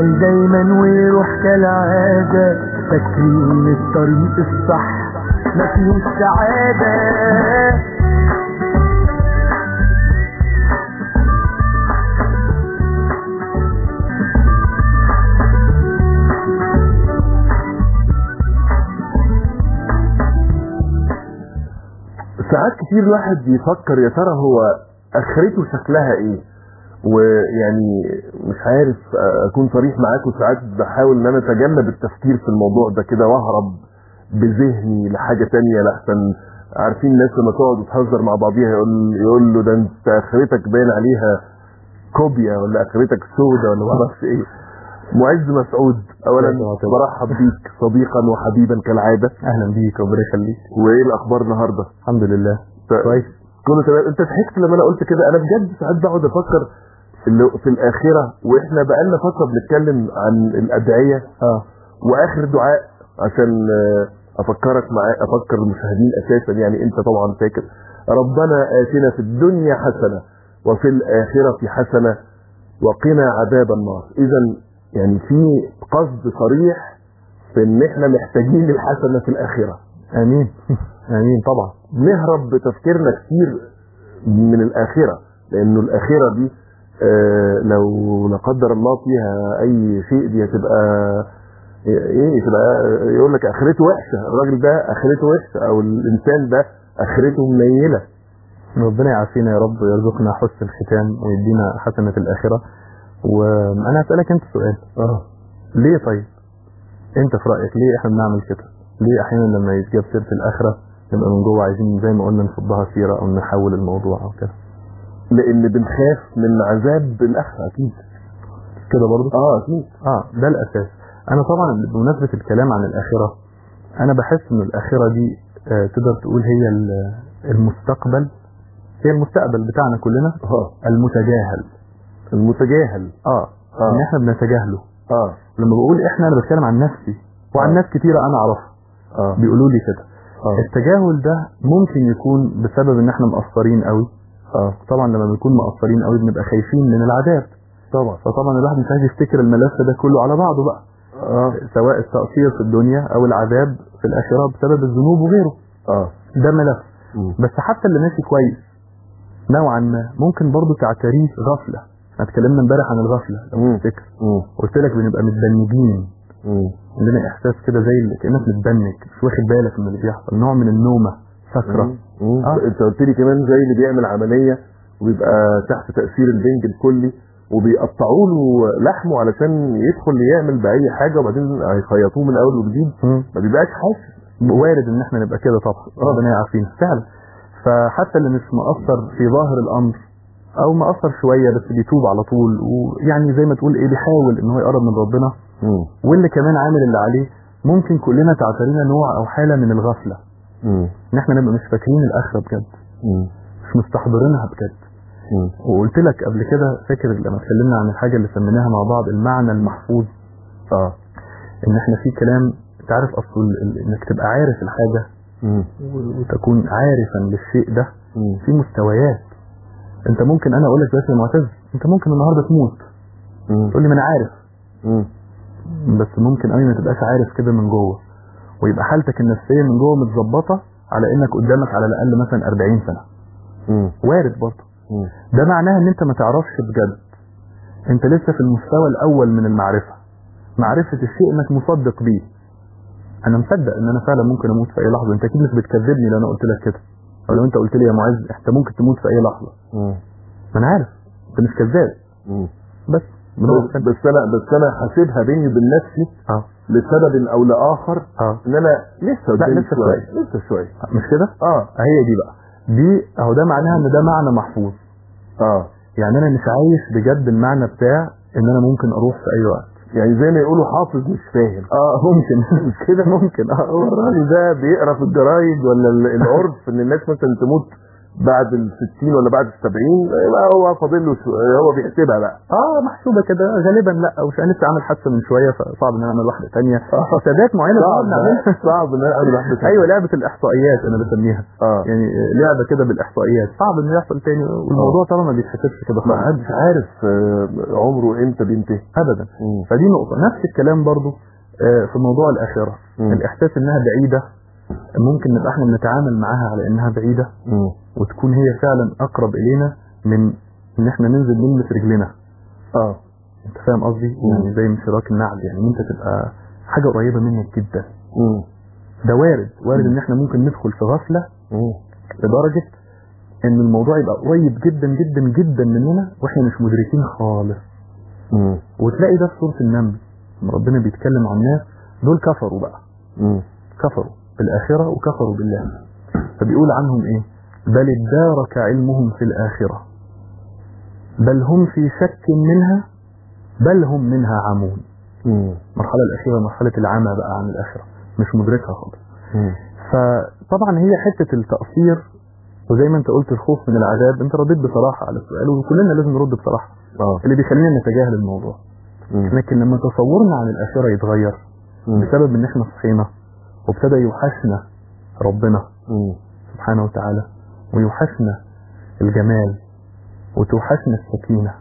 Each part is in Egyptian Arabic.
يفضل دايما ويروح كالعادة فاكرين الطريق الصح ما فيهوش سعادة ساعات كتير الواحد يفكر يا ترى هو اخرته شكلها ايه ويعني مش عارف اكون صريح معاك وساعات بحاول ان انا اتجنب التفكير في الموضوع ده كده واهرب بذهني لحاجه تانية لحسن عارفين الناس لما تقعد وتهزر مع بعضيها يقول يقول له ده انت اخرتك باين عليها كوبيا ولا اخرتك سودة ولا ما اعرفش ايه معز مسعود اولا برحب بيك صديقا وحبيبا كالعاده اهلا بيك ربنا يخليك وايه الاخبار النهارده الحمد لله كويس كله تمام انت ضحكت لما انا قلت كده انا بجد ساعات بقعد افكر اللي في الاخره واحنا بقالنا فتره بنتكلم عن الادعيه اه واخر دعاء عشان آه، افكرك معاه افكر المشاهدين اساسا يعني انت طبعا فاكر ربنا اتنا في الدنيا حسنه وفي الاخره حسنه وقنا عذاب النار اذا يعني في قصد صريح في ان احنا محتاجين الحسنه في الاخره امين امين طبعا نهرب بتفكيرنا كتير من الآخرة لأنه الآخرة دي آه، لو لا قدر الله فيها أي شيء دي هتبقى إيه تبقى يقول لك آخرته وحشة الراجل ده آخرته وحشة أو الإنسان ده آخرته منيلة ربنا يعافينا يا رب ويرزقنا حسن الختام ويدينا حسنة الآخرة وأنا هسألك أنت سؤال اه ليه طيب أنت في رأيك ليه إحنا بنعمل كده ليه أحيانا لما يتجاب سيرة الآخرة نبقى من جوه عايزين زي ما قلنا نفضها سيرة أو نحول الموضوع أو كده لأن بنخاف من عذاب الآخرة أكيد كده برضه اه أكيد اه ده الاساس انا طبعا بمناسبه الكلام عن الاخره انا بحس ان الاخره دي آه تقدر تقول هي ال- المستقبل هي المستقبل بتاعنا كلنا اه المتجاهل المتجاهل اه آه. ان احنا بنتجاهله اه لما بقول احنا انا بتكلم عن نفسي وعن آه. ناس كتيره انا اعرفها اه بيقولوا لي كده اه التجاهل ده ممكن يكون بسبب ان احنا مقصرين قوي اه طبعا لما بنكون مقصرين قوي بنبقى خايفين من العذاب طبعا فطبعا الواحد مش عايز يفتكر الملف ده كله على بعضه بقى اه سواء التقصير في الدنيا او العذاب في الاخره بسبب الذنوب وغيره اه ده ملف مم. بس حتى اللي ماشي كويس نوعا ما ممكن برضه تعتريه غفله احنا اتكلمنا امبارح عن الغفله لو مم. تفتكر مم. قلت لك بنبقى متبنجين مم. عندنا احساس كده زي اللي كانك متبنج مش واخد بالك من اللي بيحصل نوع من النومه سكره مم. آه. انت قلت لي كمان زي اللي بيعمل عمليه وبيبقى تحت تاثير البنج الكلي وبيقطعوا له لحمه علشان يدخل يعمل باي حاجه وبعدين هيخيطوه من اول وجديد مم. ما بيبقاش حاسس وارد ان احنا نبقى كده طبعا آه. ربنا يعافينا فعلا فحتى اللي مش مقصر في ظاهر الامر او مقصر شويه بس بيتوب على طول ويعني زي ما تقول ايه بيحاول ان هو يقرب من ربنا مم. واللي كمان عامل اللي عليه ممكن كلنا تعترينا نوع او حاله من الغفله مم. ان احنا نبقى مش فاكرين الاخره بجد مم. مش مستحضرينها بجد مم. وقلت لك قبل كده فاكر لما اتكلمنا عن الحاجه اللي سميناها مع بعض المعنى المحفوظ اه ان احنا في كلام انت عارف اصل ال- انك تبقى عارف الحاجه مم. وتكون عارفا للشيء ده مم. في مستويات انت ممكن انا اقول لك بس يا معتز انت ممكن النهارده تموت مم. تقول لي ما انا عارف مم. بس ممكن قوي ما تبقاش عارف كده من جوه ويبقى حالتك النفسيه من جوه متظبطه على انك قدامك على الاقل مثلا 40 سنه مم. وارد برضه مم. ده معناه ان انت ما تعرفش بجد انت لسه في المستوى الاول من المعرفه معرفه الشيء انك مصدق بيه انا مصدق ان انا فعلا ممكن اموت في اي لحظه انت اكيد مش بتكذبني لو انا قلت لك كده او لو انت قلت لي يا معز انت ممكن تموت في اي لحظه مم. ما انا عارف انت مش كذاب مم. بس بنقف بس بس انا بس انا حاسبها بيني وبين نفسي اه لسبب او لاخر اه ان انا لسه لا، قدامي لسه شويه شوية. لسه شويه مش كده اه هي دي بقى دي اهو ده معناها ان ده معنى محفوظ اه يعني انا مش عايش بجد المعنى بتاع ان انا ممكن اروح في اي وقت يعني زي ما يقولوا حافظ مش فاهم اه ممكن مش كده ممكن اه هو الراجل ده بيقرا في الجرايد ولا ال- العرف ان الناس مثلا تموت بعد ال 60 ولا بعد ال 70 يبقى هو فاضل له شو- هو بيحسبها بقى اه محسوبه كده غالبا لا ومش نفسي اعمل حادثه من شويه فصعب ان انا اعمل واحده ثانيه حسابات معينه صعب صعب نعملها صعب ان انا اعمل واحده تانية. ايوه لعبه الاحصائيات انا بسميها اه يعني لعبه كده بالاحصائيات صعب انه يحصل تاني والموضوع طبعا ما بيتحسبش كده ما خالص حدش عارف آه، عمره امتى بينتهي ابدا مم. فدي نقطه نفس الكلام برضو آه، في موضوع الاخره مم. الاحساس انها بعيده ممكن نبقى احنا بنتعامل معاها على انها بعيده مم. وتكون هي فعلا اقرب الينا من ان احنا ننزل نلمس رجلنا اه انت فاهم قصدي يعني زي انشراك النعل يعني ان انت تبقى حاجه قريبه منك جدا مم. ده وارد وارد ان احنا ممكن ندخل في غفله مم. لدرجه ان الموضوع يبقى قريب جدا جدا جدا مننا واحنا مش مدركين خالص مم. وتلاقي ده في سوره النمل لما ربنا بيتكلم عن الناس دول كفروا بقى مم. كفروا بالآخرة وكفروا بالله فبيقول عنهم ايه بل ادارك علمهم في الآخرة بل هم في شك منها بل هم منها عمون مم. المرحلة الأخيرة مرحلة العمى بقى عن الآخرة مش مدركها خالص مم. فطبعا هي حتة التقصير وزي ما انت قلت الخوف من العذاب انت رديت بصراحة على السؤال وكلنا لازم نرد بصراحة اه اللي بيخلينا نتجاهل الموضوع مم. لكن لما تصورنا عن الآخرة يتغير مم. بسبب ان احنا صحينا وابتدى يوحشنا ربنا مم. سبحانه وتعالى ويوحشنا الجمال وتوحشنا السكينة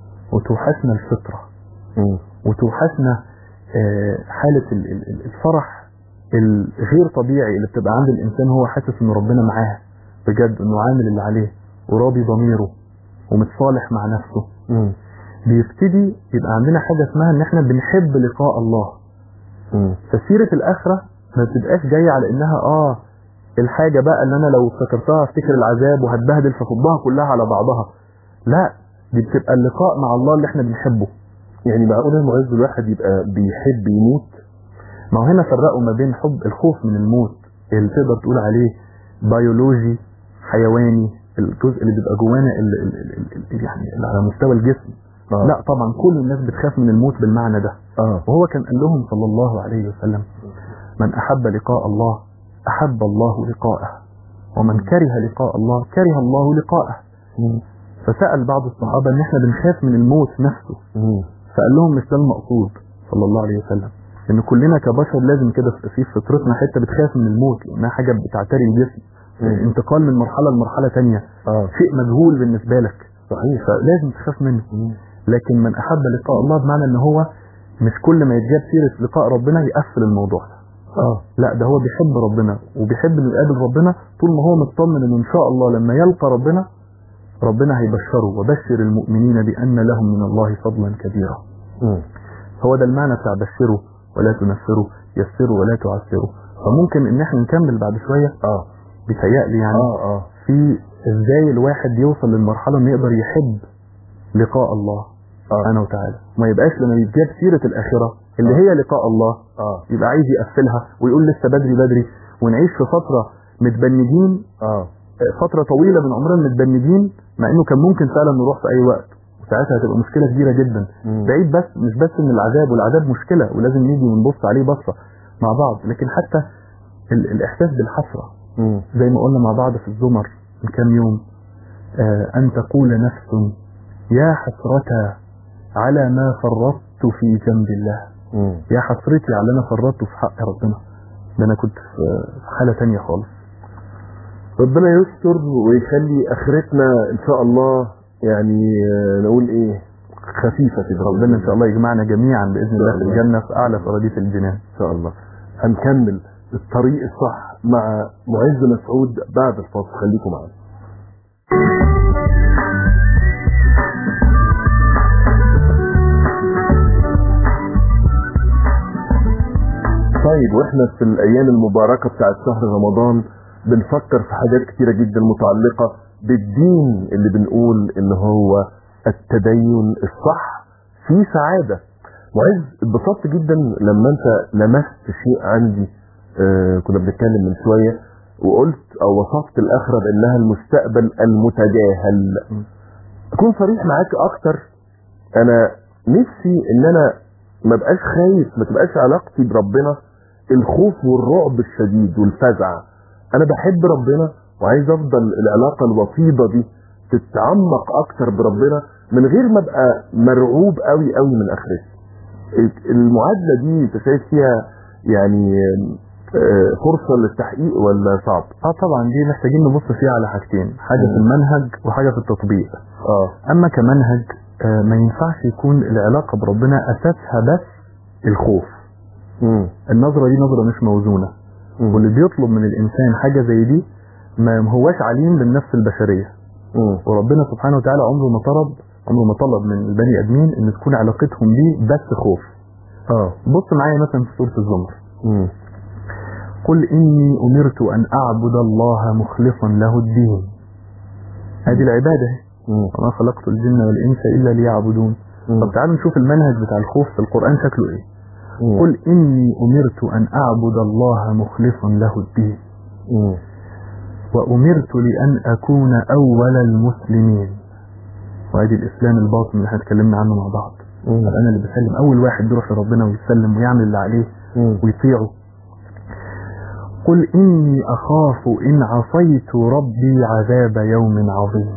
وتوحشنا الفطرة مم. وتوحشنا آه، حالة ال- ال- ال- الفرح الغير طبيعي اللي بتبقى عند الإنسان هو حاسس إن ربنا معاه بجد إنه عامل اللي عليه وراضي ضميره ومتصالح مع نفسه مم. بيبتدي يبقى عندنا حاجة اسمها إن إحنا بنحب لقاء الله مم. فسيرة الآخرة ما بتبقاش جاية على إنها آه الحاجة بقى اللي أنا لو افتكرتها افتكر العذاب وهتبهدل فصبها كلها على بعضها لا دي بتبقى اللقاء مع الله اللي احنا بنحبه يعني معقول يا معز الواحد يبقى بيحب يموت ما هو هنا فرقوا ما بين حب الخوف من الموت اللي تقدر تقول عليه بيولوجي حيواني الجزء اللي بيبقى جوانا ال- ال- ال- ال- يعني اللي على مستوى الجسم آه. لا طبعا كل الناس بتخاف من الموت بالمعنى ده اه وهو كان قال لهم صلى الله عليه وسلم من أحب لقاء الله أحب الله لقاءه ومن كره لقاء الله كره الله لقاءه مم. فسأل بعض الصحابة ان احنا بنخاف من الموت نفسه مم. فقال لهم مش ده المقصود صلى الله عليه وسلم ان كلنا كبشر لازم كده في في فطرتنا حته بتخاف من الموت لانها حاجه بتعتري الجسم مم. انتقال من مرحله لمرحله تانية اه شيء مجهول بالنسبه لك صحيح فلازم تخاف منه مم. لكن من احب لقاء الله بمعنى ان هو مش كل ما يتجاب سيره لقاء ربنا يقفل الموضوع ده اه لا ده هو بيحب ربنا وبيحب انه يقابل ربنا طول ما هو مطمن انه ان شاء الله لما يلقى ربنا ربنا هيبشره وبشر المؤمنين بان لهم من الله فضلا كبيرا مم. هو ده المعنى بتاع بشره ولا تنفره يسره ولا تعسره فممكن ان احنا نكمل بعد شويه اه بيتهيألي يعني اه اه في ازاي الواحد يوصل للمرحله انه يقدر يحب لقاء الله اه سبحانه وتعالى ما يبقاش لما يتجاب سيره الاخره اللي هي لقاء الله اه يبقى عايز يقفلها ويقول لسه بدري بدري ونعيش في فتره متبنجين اه فتره طويله من عمرنا متبنجين مع انه كان ممكن فعلا نروح في اي وقت وساعتها هتبقى مشكله كبيره جدا مم. بعيد بس مش بس من العذاب والعذاب مشكله ولازم نيجي ونبص عليه بصه مع بعض لكن حتى ال- الاحساس بالحسره مم. زي ما قلنا مع بعض في الزمر من كام يوم آه ان تقول نفس يا حسرة على ما فرطت في جنب الله مم. يا حسرتي على انا فرطت في حق ربنا ده انا كنت في في حاله تانية خالص ربنا يستر ويخلي اخرتنا ان شاء الله يعني آه، نقول ايه خفيفه كده ربنا ان شاء الله يجمعنا جميعا باذن الله في الله. الجنه في اعلى فراديس الجنان ان شاء الله هنكمل الطريق الصح مع معز مسعود بعد الفاصل خليكم معانا طيب واحنا في الايام المباركه بتاعت شهر رمضان بنفكر في حاجات كتيره جدا متعلقه بالدين اللي بنقول ان هو التدين الصح في سعاده معز اتبسطت جدا لما انت لمست شيء عندي آه كنا بنتكلم من شويه وقلت او وصفت الاخره بانها المستقبل المتجاهل اكون صريح معاك اكتر انا نفسي ان انا ما بقاش خايف ما تبقاش علاقتي بربنا الخوف والرعب الشديد والفزع انا بحب ربنا وعايز افضل العلاقه الوطيده دي تتعمق اكتر بربنا من غير ما ابقى مرعوب قوي قوي من اخرتي المعادله دي انت شايف فيها يعني آه، فرصه للتحقيق ولا صعب؟ اه طبعا دي محتاجين نبص فيها على حاجتين حاجه في مم. المنهج وحاجه في التطبيق اه اما كمنهج آه، ما ينفعش يكون العلاقه بربنا اساسها بس الخوف امم النظره دي نظره مش موزونه واللي بيطلب من الانسان حاجه زي دي ما هواش عليم بالنفس البشريه امم وربنا سبحانه وتعالى عمره ما طلب عمره ما طلب من البني ادمين ان تكون علاقتهم بيه بس خوف اه بص معايا مثلا في سوره الزمر امم قل إني أمرت أن أعبد الله مخلصا له الدين هذه العبادة امم وما خلقت الجن والإنس إلا ليعبدون طب تعالوا نشوف المنهج بتاع الخوف في القرآن شكله إيه قل إني أمرت أن أعبد الله مخلصا له الدين امم وأمرت لأن أكون أول المسلمين وهذه الإسلام الباطن اللي احنا اتكلمنا عنه مع بعض يبقى أنا اللي بسلم أول واحد بيروح لربنا ويسلم ويعمل اللي عليه ويطيعه قل إني أخاف إن عصيت ربي عذاب يوم عظيم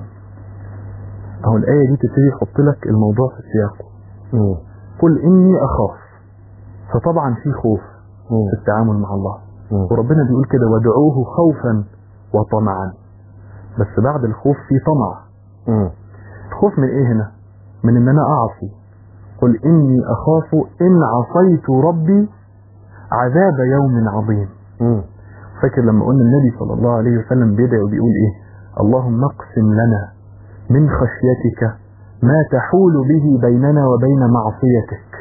أهو الآية دي تبتدي تحط لك الموضوع في سياقه امم قل إني أخاف فطبعا في خوف في التعامل مع الله وربنا بيقول كده ودعوه خوفا وطمعا بس بعد الخوف في طمع الخوف من ايه هنا من ان انا اعصي قل اني اخاف ان عصيت ربي عذاب يوم عظيم فاكر لما قلنا النبي صلى الله عليه وسلم بيدعي وبيقول ايه اللهم اقسم لنا من خشيتك ما تحول به بيننا وبين معصيتك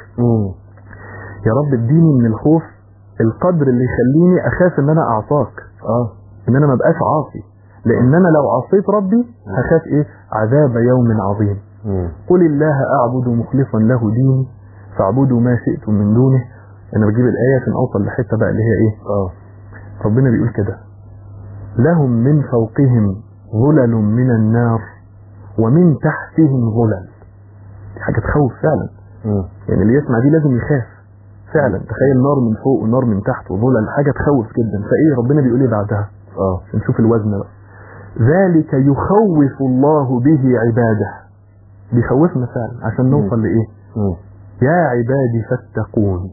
يا رب اديني من الخوف القدر اللي يخليني اخاف ان انا اعصاك اه ان انا ما بقاش عاصي لان انا لو عصيت ربي هخاف ايه عذاب يوم عظيم قل الله اعبد مخلصا له ديني فاعبدوا ما شئتم من دونه انا بجيب الايه عشان اوصل لحته بقى اللي هي ايه اه ربنا بيقول كده لهم من فوقهم ظلل من النار ومن تحتهم ظلل دي حاجه تخوف فعلا يعني اللي يسمع دي لازم يخاف فعلا تخيل نار من فوق ونار من تحت وظلل حاجه تخوف جدا فايه ربنا بيقول ايه بعدها اه نشوف الوزن بقى ذلك يخوف الله به عباده بيخوفنا فعلا عشان نوصل لايه يا عبادي فاتقون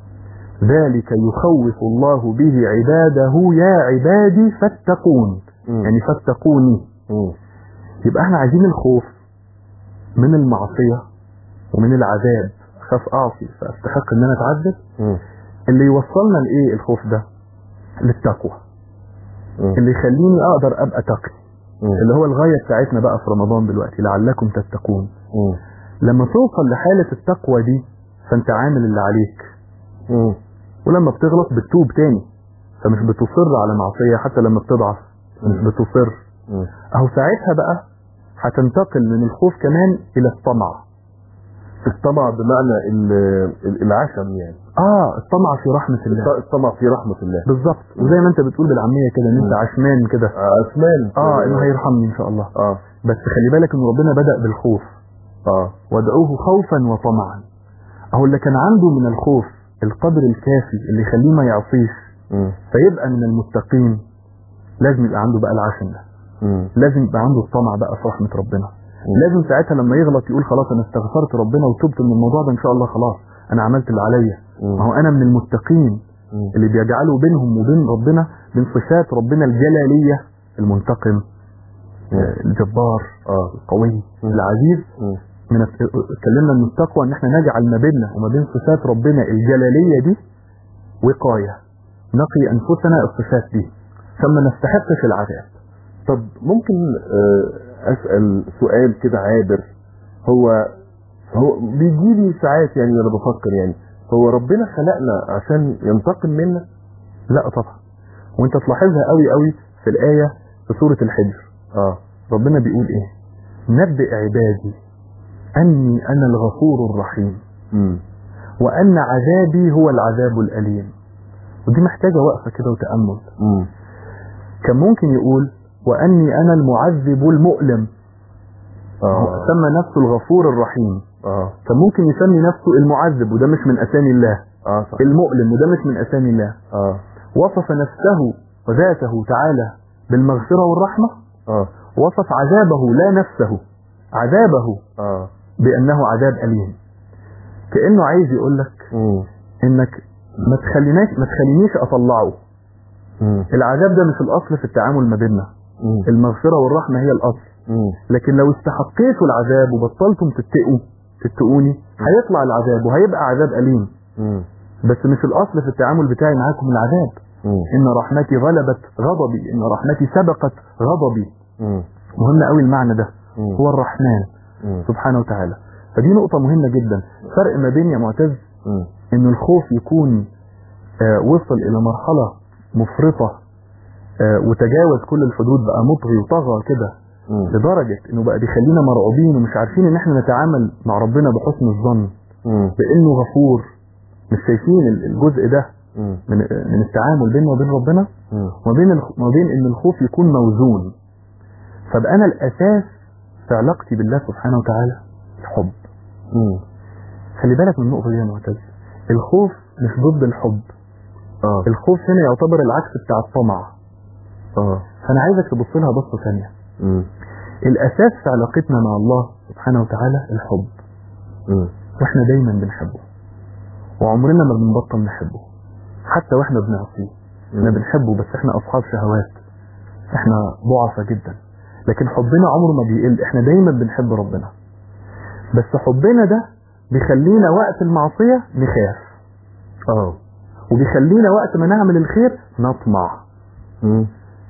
ذلك يخوف الله به عباده يا عبادي فاتقون يعني فاتقوني يبقى احنا عايزين الخوف من المعصية ومن العذاب خاف اعصي فاستحق ان انا اتعذب اللي يوصلنا لايه الخوف ده للتقوى اللي يخليني اقدر ابقى تقي اللي هو الغاية بتاعتنا بقى في رمضان دلوقتي لعلكم تتقون لما توصل لحالة التقوى دي فانت عامل اللي عليك ولما بتغلط بتتوب تاني فمش بتصر على معصية حتى لما بتضعف مش بتصر اهو ساعتها بقى هتنتقل من الخوف كمان الى الطمع الطمع بمعنى ال- ال- العشم يعني اه الطمع في رحمة الله الطمع في رحمة الله بالظبط وزي ما انت بتقول بالعامية كده ان انت عشمان كده عثمان اه انه هيرحمني ان شاء الله اه بس خلي بالك ان ربنا بدأ بالخوف اه وادعوه خوفا وطمعا اهو اللي كان عنده من الخوف القدر الكافي اللي يخليه ما يعصيش مم. فيبقى من المتقين لازم يبقى عنده بقى العشم ده مم. لازم يبقى عنده الطمع بقى في رحمة ربنا لازم ساعتها لما يغلط يقول خلاص انا استغفرت ربنا وتبت من الموضوع ده ان شاء الله خلاص انا عملت اللي عليا ما هو انا من المتقين مم. اللي بيجعلوا بينهم وبين ربنا من صفات ربنا الجلالية المنتقم آه، الجبار اه القوي العزيز مم. من الت- اتكلمنا ان التقوى ان احنا نجعل ما بيننا وما بين صفات ربنا الجلالية دي وقاية نقي انفسنا الصفات دي ثم نستحقش العذاب طب ممكن آه، اسال سؤال كده عابر هو هو بيجي لي ساعات يعني وانا بفكر يعني هو ربنا خلقنا عشان ينتقم منا لا طبعا وانت تلاحظها قوي قوي في الآية في سورة الحجر اه ربنا بيقول ايه نبئ عبادي اني انا الغفور الرحيم امم وان عذابي هو العذاب الاليم ودي محتاجة وقفة كده وتأمل امم كان ممكن يقول واني انا المعذب المؤلم اه سمى نفسه الغفور الرحيم اه كان ممكن يسمي نفسه المعذب وده مش من اسامي الله اه صح المؤلم وده مش من اسامي الله اه وصف نفسه وذاته تعالى بالمغفرة والرحمة اه وصف عذابه لا نفسه عذابه اه بأنه عذاب أليم كأنه عايز يقول لك مم. إنك ما تخليناش ما تخلينيش أطلعه مم. العذاب ده مش الأصل في التعامل ما بيننا مم. المغفرة والرحمة هي الأصل مم. لكن لو استحقيتوا العذاب وبطلتم تتقوا تتقوني هيطلع العذاب وهيبقى عذاب أليم مم. بس مش الأصل في التعامل بتاعي معاكم العذاب مم. إن رحمتي غلبت غضبي إن رحمتي سبقت غضبي مم. مهم قوي المعنى ده مم. هو الرحمن مم. سبحانه وتعالى فدي نقطة مهمة جدا فرق ما بين يا معتز مم. ان الخوف يكون آه، وصل الى مرحلة مفرطة آه، وتجاوز كل الحدود بقى مطغي وطغى كده مم. لدرجة انه بقى بيخلينا مرعوبين ومش عارفين ان احنا نتعامل مع ربنا بحسن الظن مم. بانه غفور مش شايفين ال- الجزء ده مم. من من التعامل بيننا وبين ربنا مم. وما بين الخ- وما بين ان الخوف يكون موزون فبقى انا الاساس في علاقتي بالله سبحانه وتعالى الحب مم. خلي بالك من النقطة دي يا معتز الخوف مش ضد الحب اه الخوف هنا يعتبر العكس بتاع الطمع اه فانا عايزك تبص لها بصة ثانية مم. الاساس في علاقتنا مع الله سبحانه وتعالى الحب مم. واحنا دايما بنحبه وعمرنا ما بنبطل نحبه حتى واحنا بنعصيه احنا بنحبه بس احنا اصحاب شهوات احنا ضعفة جدا لكن حبنا عمره ما بيقل احنا دايما بنحب ربنا بس حبنا ده بيخلينا وقت المعصية نخاف اه وبيخلينا وقت ما نعمل الخير نطمع مم.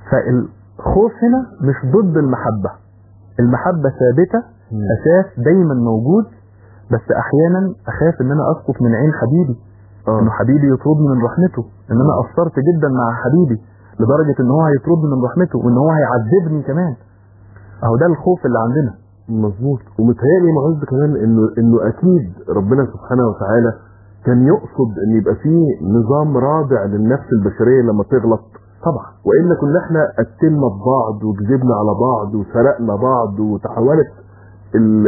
فالخوف هنا مش ضد المحبة المحبة ثابتة مم. أساس دايما موجود بس أحيانا أخاف إن أنا أسقط من عين حبيبي إنه اه حبيبي يطردني من رحمته إن أنا قصرت جدا مع حبيبي لدرجة إن هو هيطردني من رحمته وإن هو هيعذبني كمان أهو ده الخوف اللي عندنا مظبوط ومتهيألي معز كمان انه انه اكيد ربنا سبحانه وتعالى كان يقصد ان يبقى فيه نظام رادع للنفس البشريه لما تغلط طبعا والا كنا احنا قتلنا ببعض وكذبنا على بعض وسرقنا بعض وتحولت ال-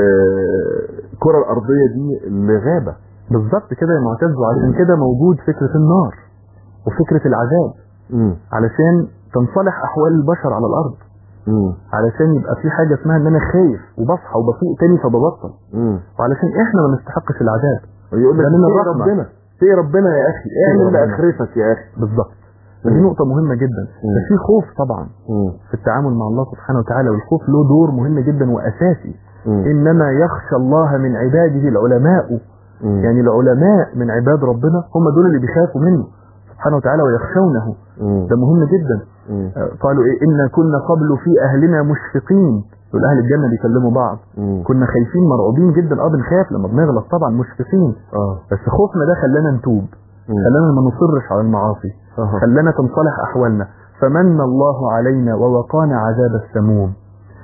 الكره الارضيه دي لغابه بالظبط كده يا معتز وعشان كده موجود فكرة النار وفكرة العذاب مم. علشان تنصلح أحوال البشر على الأرض مم. علشان يبقى في حاجة اسمها إن أنا خايف وبصحى وبفوق تاني فببطل مم. وعلشان إحنا ما نستحقش العذاب ويقول لك ده من اتقي الرحمة. ربنا اتقي ربنا يا اخي اعمل ربنا. لاخرتك يا اخي بالظبط دي نقطة مهمة جدا مم. ده في خوف طبعا مم. في التعامل مع الله سبحانه وتعالى والخوف له دور مهم جدا وأساسي مم. إنما يخشى الله من عباده العلماء مم. يعني العلماء من عباد ربنا هم دول اللي بيخافوا منه سبحانه وتعالى ويخشونه مم. ده مهم جدا مم. آه، قالوا إيه إن كنا قبل في أهلنا مشفقين دول أهل الجنة بيكلموا بعض مم. كنا خايفين مرعوبين جدا اه بنخاف لما بنغلط طبعا مشفقين اه بس خوفنا ده خلانا نتوب مم. خلانا ما نصرش على المعاصي أها. خلانا تنصلح أحوالنا فمن الله علينا ووقانا عذاب السموم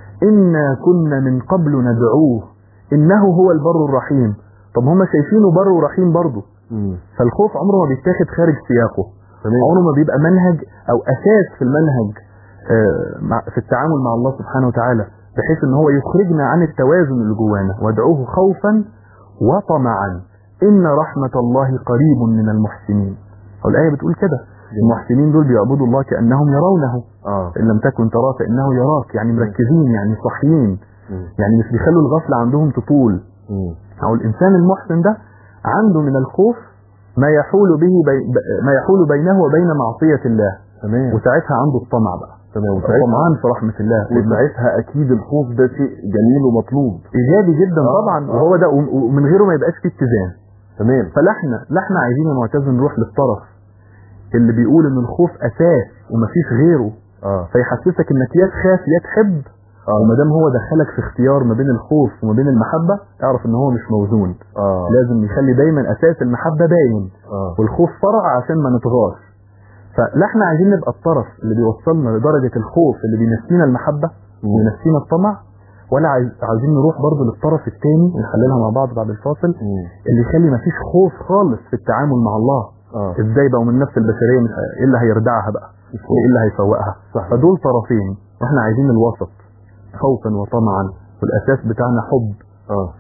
إنا كنا من قبل ندعوه إنه هو البر الرحيم طب هم شايفينه بر ورحيم برضه مم. فالخوف عمره ما بيتاخد خارج سياقه تمام. عمره ما بيبقى منهج أو أساس في المنهج آه، مع- في التعامل مع الله سبحانه وتعالى بحيث ان هو يخرجنا عن التوازن اللي جوانا وادعوه خوفا وطمعا ان رحمة الله قريب من المحسنين او الآية بتقول كده المحسنين دول بيعبدوا الله كأنهم يرونه اه إن لم تكن تراه فإنه يراك يعني مركزين يعني صاحيين مم. يعني مش بيخلوا الغفلة عندهم تطول مم. أو الإنسان المحسن ده عنده من الخوف ما يحول به بي ما يحول بينه وبين معصية الله تمام وساعتها عنده الطمع بقى تمام وساعتها طمعان في رحمة الله وساعتها اكيد الخوف ده شيء جميل ومطلوب إيجابي جدا آه، طبعا آه. وهو ده وم- ومن غيره ما يبقاش فيه اتزان تمام فلا احنا لا احنا عايزين يا معتز نروح للطرف اللي بيقول ان الخوف اساس ومفيش غيره اه فيحسسك انك يا تخاف يا تحب اه وما دام هو دخلك في اختيار ما بين الخوف وما بين المحبه اعرف ان هو مش موزون اه لازم يخلي دايما اساس المحبه باين اه والخوف فرع عشان ما نطغاش فلا احنا عايزين نبقى الطرف اللي بيوصلنا لدرجه الخوف اللي بينسينا المحبه مم. وينسينا الطمع ولا عايز عايزين نروح برضه للطرف الثاني ونحللها مع بعض بعد الفاصل مم. اللي يخلي مفيش خوف خالص في التعامل مع الله اه ازاي بقى ومن النفس البشريه مش ايه اللي هيردعها بقى وايه اللي هيفوقها صح. فدول طرفين واحنا عايزين الوسط خوفا وطمعا والاساس بتاعنا حب اه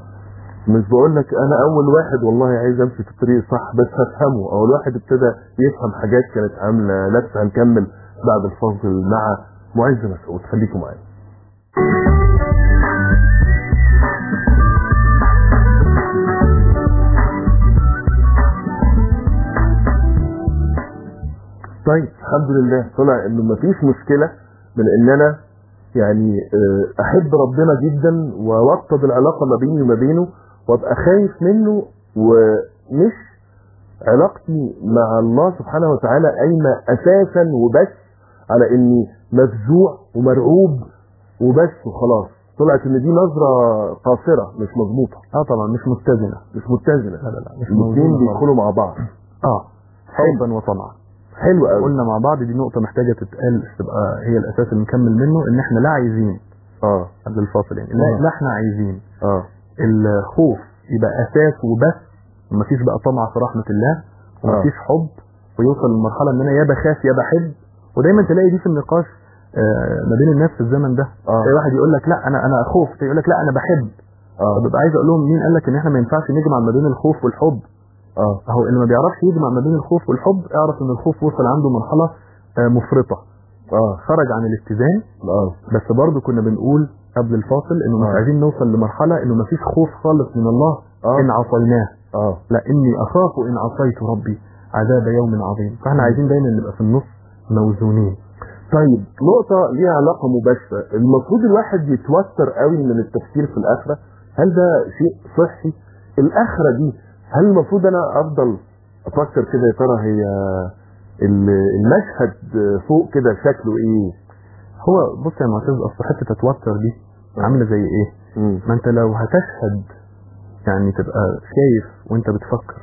مش بقول لك انا اول واحد والله عايز امشي في الطريق صح بس هفهمه اول واحد ابتدى يفهم حاجات كانت عامله لسه هنكمل بعد الفصل مع معز مسعود خليكم معايا طيب الحمد لله طلع انه مفيش مشكله من ان انا يعني آه، احب ربنا جدا واوطد العلاقه ما بيني وما بينه وابقى خايف منه ومش علاقتي مع الله سبحانه وتعالى قايمه اساسا وبس على اني مفزوع ومرعوب وبس وخلاص طلعت ان دي نظره قاصره مش مظبوطه اه طبعا مش متزنه مش متزنه لا لا لا مش الاثنين موزونة خالص. بيدخلوا مع بعض اه حبا وطمعا حلو قوي قلنا مع بعض دي نقطة محتاجة تتقال تبقى هي الأساس اللي نكمل منه إن إحنا لا عايزين اه قبل الفاصل يعني لا, آه. لا إحنا عايزين اه الخوف يبقى أساس وبس ومفيش بقى طمع في رحمة الله ومفيش حب ويوصل للمرحلة إن أنا يا بخاف يا بحب ودايما تلاقي دي في النقاش آه، ما بين الناس في الزمن ده اه تلاقي واحد يقول لك لا أنا أنا أخوف يقول لك لا أنا بحب اه ببقى عايز أقول لهم مين قال لك إن إحنا ما ينفعش نجمع ما بين الخوف والحب اه اهو اللي ما بيعرفش يجمع ما بين الخوف والحب اعرف ان الخوف وصل عنده مرحله آه، مفرطه اه خرج عن الاتزان اه بس برضه كنا بنقول قبل الفاصل انه مش آه. عايزين نوصل لمرحله انه ما فيش خوف خالص من الله آه. ان عصيناه اه لا اني اخاف ان عصيت ربي عذاب يوم عظيم فاحنا عايزين دايما نبقى في النص موزونين طيب نقطة ليها علاقة مباشرة المفروض الواحد يتوتر قوي من التفكير في الآخرة هل ده شيء صحي الآخرة دي هل المفروض أنا أفضل أفكر كده يا ترى هي ال- المشهد فوق كده شكله إيه هو بص يا معتز اصل حته تتوتر دي عامله زي ايه مم. ما انت لو هتشهد يعني تبقى شايف وانت بتفكر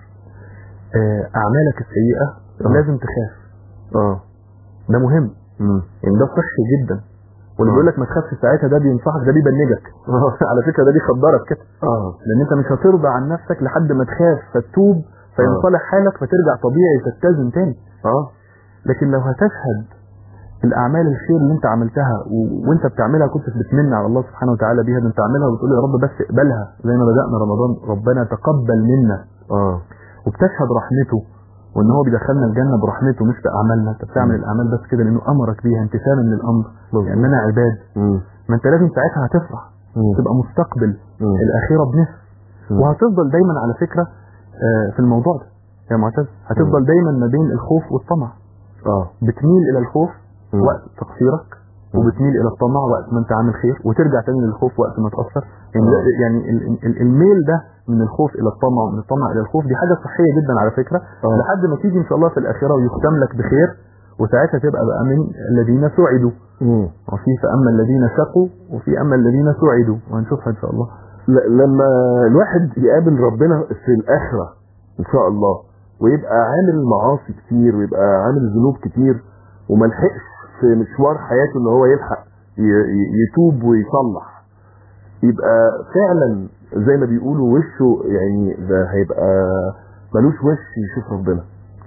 آه، اعمالك السيئه آه. لازم تخاف اه ده مهم مم. يعني ده صحي جدا واللي آه. بيقول لك ما تخافش ساعتها ده بينصحك ده بيبنجك على فكره ده بيخدرك كده اه لان انت مش هترضى عن نفسك لحد ما تخاف فتوب فينصلح حالك فترجع طبيعي تتزن تاني اه لكن لو هتشهد الاعمال الخير اللي انت عملتها و... وانت بتعملها كنت بتمن على الله سبحانه وتعالى بيها ده انت عاملها وبتقول يا رب بس اقبلها زي ما بدانا رمضان ربنا تقبل منا اه وبتشهد رحمته وان هو بيدخلنا الجنه برحمته مش باعمالنا انت بتعمل مم. الاعمال بس كده لانه امرك بيها امتثالا للامر مظبوط. لاننا عباد مم. ما انت لازم ساعتها هتفرح مم. تبقى مستقبل مم. الاخره بنفس مم. وهتفضل دايما على فكره آه، في الموضوع ده يا معتز هتفضل دايما ما بين الخوف والطمع اه بتميل الى الخوف مم. وقت تقصيرك مم. وبتميل الى الطمع وقت ما انت عامل خير وترجع تاني للخوف وقت ما تاثر يعني, آه. ده- يعني ال- ال- الميل ده من الخوف الى الطمع ومن الطمع الى الخوف دي حاجه صحيه جدا على فكره آه. لحد ما تيجي ان شاء الله في الاخره ويختم لك بخير وساعتها تبقى بقى من الذين سعدوا مم. وفي فاما الذين شقوا وفي اما الذين سعدوا وهنشوفها ان شاء الله ل- لما الواحد يقابل ربنا في الآخرة إن شاء الله ويبقى عامل معاصي كتير ويبقى عامل ذنوب كتير وما لحقش في مشوار حياته إن هو يلحق ي- ي- يتوب ويصلح يبقى فعلا زي ما بيقولوا وشه يعني ده هيبقى ملوش وش يشوف ربنا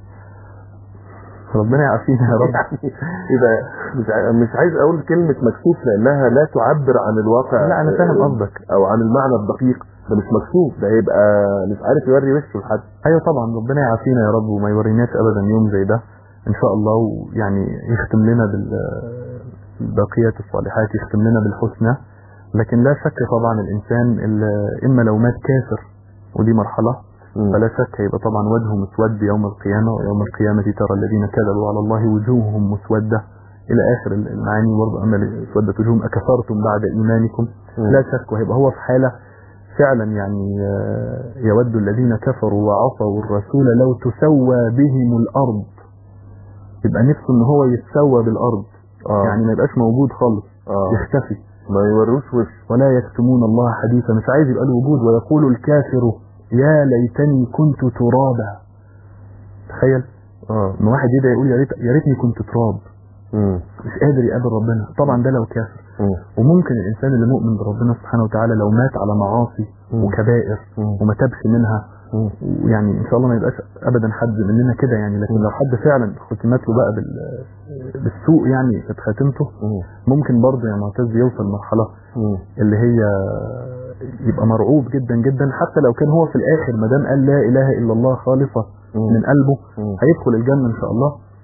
ربنا يعافينا يا رب يبقى مش ع- مش عايز اقول كلمه مكسوف لانها لا تعبر عن الواقع لا انا فاهم قصدك او عن المعنى الدقيق ده مش مكسوف ده هيبقى مش عارف يوري وشه لحد ايوه طبعا ربنا يعافينا يا رب وما يوريناش ابدا يوم زي ده ان شاء الله ويعني يختم لنا بالبقيات الصالحات يختم لنا بالحسنى لكن لا شك طبعا الانسان اللي اما لو مات كافر ودي مرحله فلا شك هيبقى طبعا وجهه مسود يوم القيامه ويوم القيامه ترى الذين كذبوا على الله وجوههم مسوده الى اخر المعاني برضه اما اسودت وجوههم اكفرتم بعد ايمانكم مم. لا شك وهيبقى هو في حاله فعلا يعني آه، يود الذين كفروا وعصوا الرسول لو تسوى بهم الارض يبقى نفسه ان هو يتسوى بالارض اه يعني ما يبقاش موجود خالص اه يختفي ما يوروش وش ولا يكتمون الله حديثا مش عايز يبقى له وجود ويقول الكافر يا ليتني كنت ترابا تخيل اه ان واحد يدعي يقول يا ريت يا ريتني كنت تراب مم. مش قادر يقابل ربنا طبعا ده لو كافر مم. وممكن الانسان اللي مؤمن بربنا سبحانه وتعالى لو مات على معاصي مم. وكبائر مم. وما تابش منها مم. ويعني ان شاء الله ما يبقاش ابدا حد مننا كده يعني لكن لو حد فعلا ختمت له بقى بال- بالسوء يعني كانت خاتمته مم. ممكن برضه يا معتز يوصل مرحله مم. اللي هي يبقى مرعوب جدا جدا حتى لو كان هو في الاخر ما دام قال لا اله الا الله خالصه مم. من قلبه مم. هيدخل الجنه ان شاء الله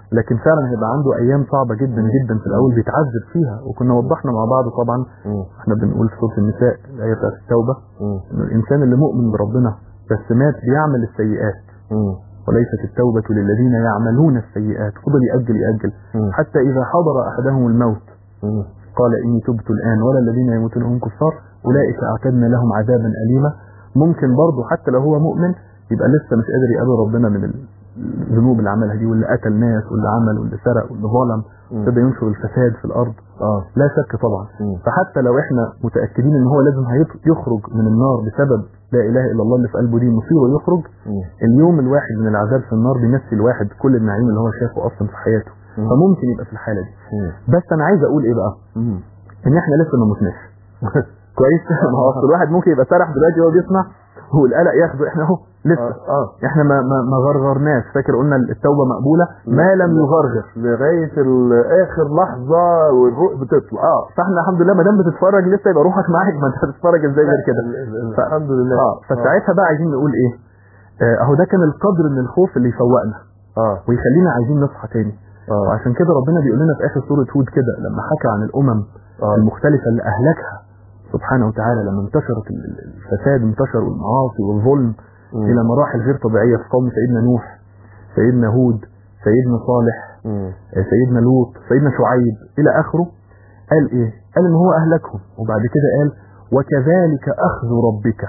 لكن فعلا هيبقى عنده ايام صعبه جدا جدا في الاول بيتعذب فيها وكنا وضحنا مع بعض طبعا مم. احنا بنقول في سوره النساء الايه بتاعت التوبه مم. ان الانسان اللي مؤمن بربنا بس مات بيعمل السيئات مم. وليست التوبة للذين يعملون السيئات فضل يأجل يأجل مم. حتى إذا حضر أحدهم الموت مم. قال إني تبت الآن ولا الذين يموتون هم كفار أولئك أعتدنا لهم عذابا أليما ممكن برضه حتى لو هو مؤمن يبقى لسه مش قادر يقابل ربنا من الذنوب اللي عملها دي واللي قتل ناس واللي عمل واللي سرق واللي ظلم مم. ابتدى ينشر الفساد في الأرض اه لا شك طبعا مم. فحتى لو احنا متأكدين ان هو لازم هيط- يخرج من النار بسبب لا اله الا الله اللي في قلبه دي مصيبه يخرج مم. اليوم الواحد من العذاب في النار بيمثل الواحد كل النعيم اللي هو شافه اصلا في حياته مم. فممكن يبقى في الحاله دي مم. بس انا عايز اقول ايه بقى مم. ان احنا لسه ما متناش كويس ما هو أصل الواحد ممكن يبقى سرح دلوقتي وهو بيسمع والقلق ياخده احنا اهو لسه اه اه احنا ما ما, ما غرغرناش فاكر قلنا التوبه مقبوله ما لم يغرغر لغايه ال- اخر لحظه والروح بتطلع اه فاحنا الحمد لله ما دام بتتفرج لسه يبقى روحك معاك ما انت هتتفرج ازاي غير كده ال- ال- ف- الحمد لله اه فساعتها بقى عايزين نقول ايه آه، اهو ده كان القدر من الخوف اللي يفوقنا اه ويخلينا عايزين نصحى تاني اه وعشان كده ربنا بيقول لنا في اخر سوره هود كده لما حكى عن الامم اه المختلفه اللي اهلكها سبحانه وتعالى لما انتشرت ال- ال- الفساد انتشر والمعاصي والظلم مم. الى مراحل غير طبيعيه في قوم سيدنا نوح سيدنا هود سيدنا صالح مم. آه، سيدنا لوط سيدنا شعيب الى اخره قال ايه قال ان هو اهلكهم وبعد كده قال وكذلك اخذ ربك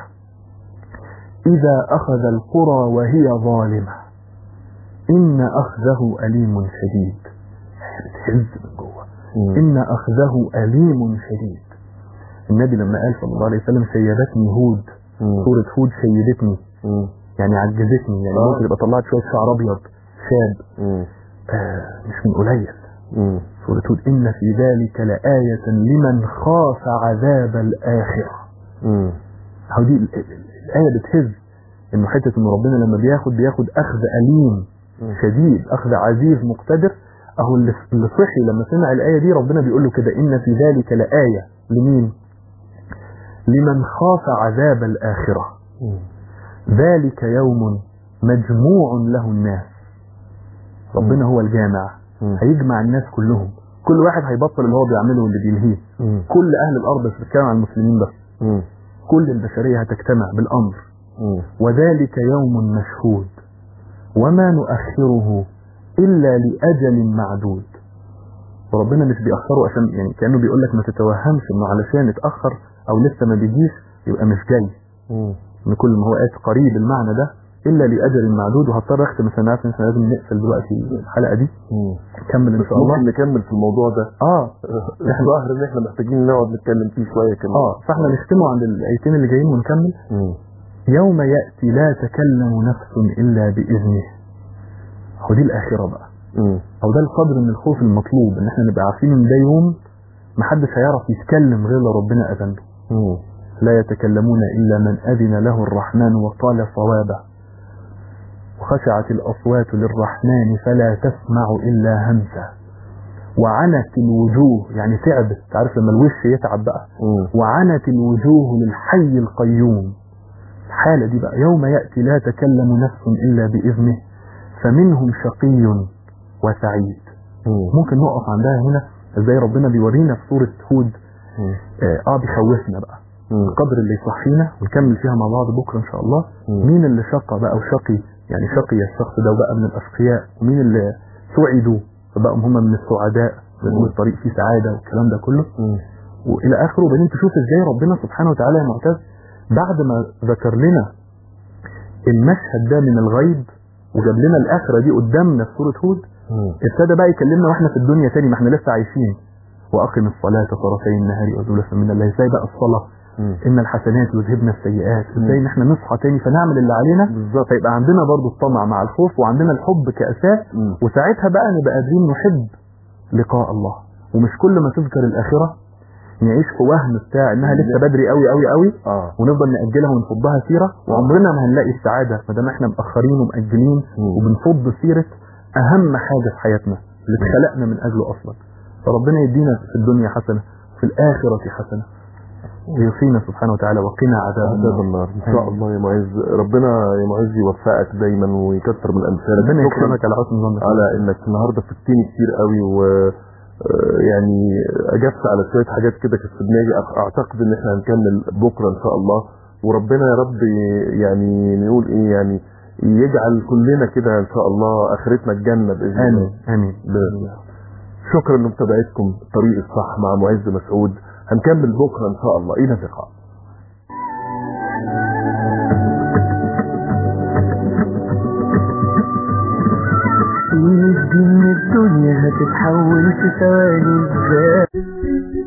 اذا اخذ القرى وهي ظالمه ان اخذه اليم شديد بتهز من جوه مم. ان اخذه اليم شديد النبي لما قال صلى الله عليه وسلم شيبتني هود مم. سوره هود شيبتني مم. يعني عجزتني يعني آه. ممكن يبقى طلعت شويه شعر ابيض شاب مم. آه مش من قليل مم. سورة هود إن في ذلك لآية لمن خاف عذاب الآخرة مم. أهو دي ال- ال- الآية بتهز إنه حتة إن ربنا لما بياخد بياخد أخذ أليم مم. شديد أخذ عزيز مقتدر أهو اللي اللي صحي لما سمع الآية دي ربنا بيقول له كده إن في ذلك لآية لمين؟ لمن خاف عذاب الآخرة مم. ذلك يوم مجموع له الناس ربنا هو الجامع مم. هيجمع الناس كلهم كل واحد هيبطل اللي هو بيعمله واللي بيلهيه مم. كل اهل الارض مش بتتكلم عن المسلمين بس مم. كل البشريه هتجتمع بالامر مم. وذلك يوم مشهود وما نؤخره الا لاجل معدود وربنا مش بيأخره عشان يعني كانه بيقول لك ما تتوهمش انه علشان اتاخر او لسه ما بيجيش يبقى مش جاي مم. ان كل ما هو آت قريب المعنى ده الا لاجل معدود وهضطر اختم عشان عارف ان احنا لازم نقفل دلوقتي الحلقه دي مم. نكمل ان بس شاء الله ممكن نكمل في الموضوع ده اه الظاهر ان احنا محتاجين نقعد نتكلم فيه شويه كمان اه فاحنا نختمه عند الايتين اللي جايين ونكمل مم. يوم يأتي لا تكلم نفس إلا بإذنه هو دي الآخرة بقى مم. أو ده القدر من الخوف المطلوب إن احنا نبقى عارفين إن ده يوم محدش هيعرف يتكلم غير لو ربنا أذن له مم. لا يتكلمون إلا من أذن له الرحمن وقال صوابا وخشعت الأصوات للرحمن فلا تسمع إلا همسا وعنت الوجوه يعني تعبت تعرف لما الوش يتعب بقى مم. وعنت الوجوه للحي القيوم الحالة دي بقى يوم يأتي لا تكلم نفس إلا بإذنه فمنهم شقي وسعيد مم. ممكن نقف عندها هنا ازاي ربنا بيورينا في سورة هود مم. اه, آه بيخوفنا بقى مم. القدر اللي يصحينا ونكمل فيها مع بعض بكرة إن شاء الله مم. مين اللي شقى بقى وشقي يعني شقي الشخص ده وبقى من الأشقياء ومين اللي سعدوا فبقوا هم من السعداء بنقول الطريق فيه سعادة والكلام ده كله مم. والى اخره وبعدين تشوف ازاي ربنا سبحانه وتعالى يا معتز بعد ما ذكر لنا المشهد ده من الغيب وجاب لنا الاخره دي قدامنا في سوره هود مم. ابتدى بقى يكلمنا واحنا في الدنيا تاني ما احنا لسه عايشين واقم الصلاه طرفي النهار وزلفا من الليل ازاي بقى الصلاه مم. ان الحسنات يذهبن السيئات ازاي ان احنا نصحى تاني فنعمل اللي علينا بالظبط فيبقى عندنا برضو الطمع مع الخوف وعندنا الحب كاساس مم. وساعتها بقى نبقى قادرين نحب لقاء الله ومش كل ما تذكر الآخرة نعيش في وهم بتاع انها لسه بدري قوي قوي قوي اه ونفضل نأجلها ونفضها سيرة وعمرنا ما هنلاقي السعادة ما دام احنا مأخرين ومأجلين مم. وبنفض سيرة أهم حاجة في حياتنا اللي اتخلقنا من أجله أصلا فربنا يدينا في الدنيا حسنة في الآخرة حسنة ويقينا سبحانه وتعالى وقنا عذاب عذاب النار النار ان شاء الله يا معز ربنا يا معز يوفقك دايما ويكثر من امثالك ربنا شكراً يكرمك على حسن ظنك على انك النهارده فدتني كتير قوي و آه، يعني اجبت على شويه حاجات كده كانت في دماغي أع- اعتقد ان احنا هنكمل بكره ان شاء الله وربنا يا رب يعني نقول ايه يعني يجعل كلنا كده ان شاء الله اخرتنا الجنه باذن الله امين امين بإذن الله. شكرا لمتابعتكم الطريق الصح مع معز مسعود هنكمل بكره ان شاء الله الى اللقاء في الدين الدنيا هتتحول في ثواني ازاي